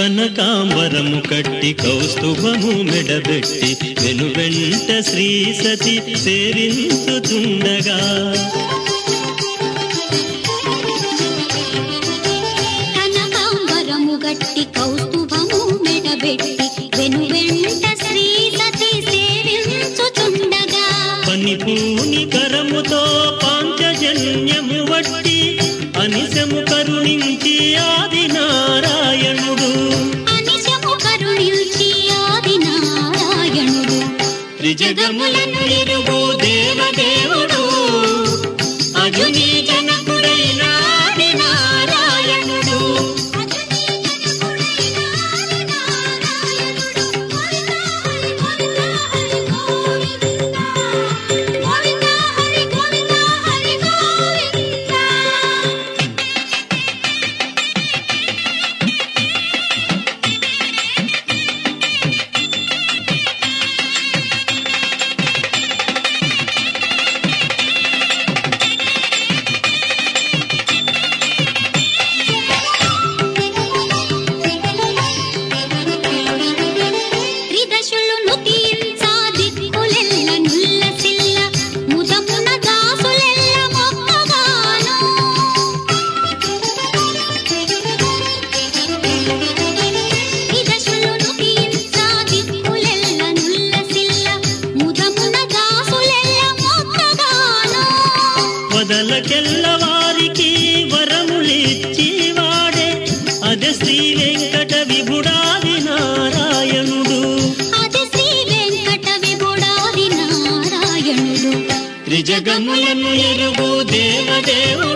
కనకాంబరము కట్టి కౌస్తుభము మెడబెట్టి వెనువెంట శ్రీ సతి సేవించుతుండగా కనకాంబరము గట్టి కౌస్తుభము మెడబెట్టి వెనువెంట శ్రీ సతి సేవించుచుండగా పనిపూని కరముతో పాంచజన్యము వట్టి అనిశము కరుణించి ఆది నారాయణుడు అనిశము కరుణించి ఆది నారాయణుడు త్రిజగములను ఎరుగు దేవదేవుడు అజుని జనకుడైన ఆది నారాయణుడు త్రిదశులు నుతించా దిక్కులెల్ల నుల్లసిల్ల ముదమున దాసులెల్ల మొక్కగాను త్రిదశులు నుతించా దిక్కులెల్ల నుల్లసిల్ల ముదమున దాసులెల్ల మొక్కగాను వదలకెల్ల వారికి వరములిచ్చి వాడే అదే శ్రీ వెంకట విభుడాది నారాయణుడు అది శ్రీ వెంకట విభుడాది నారాయణుడు త్రిజగములను ఎరుగు దేవదేవుడు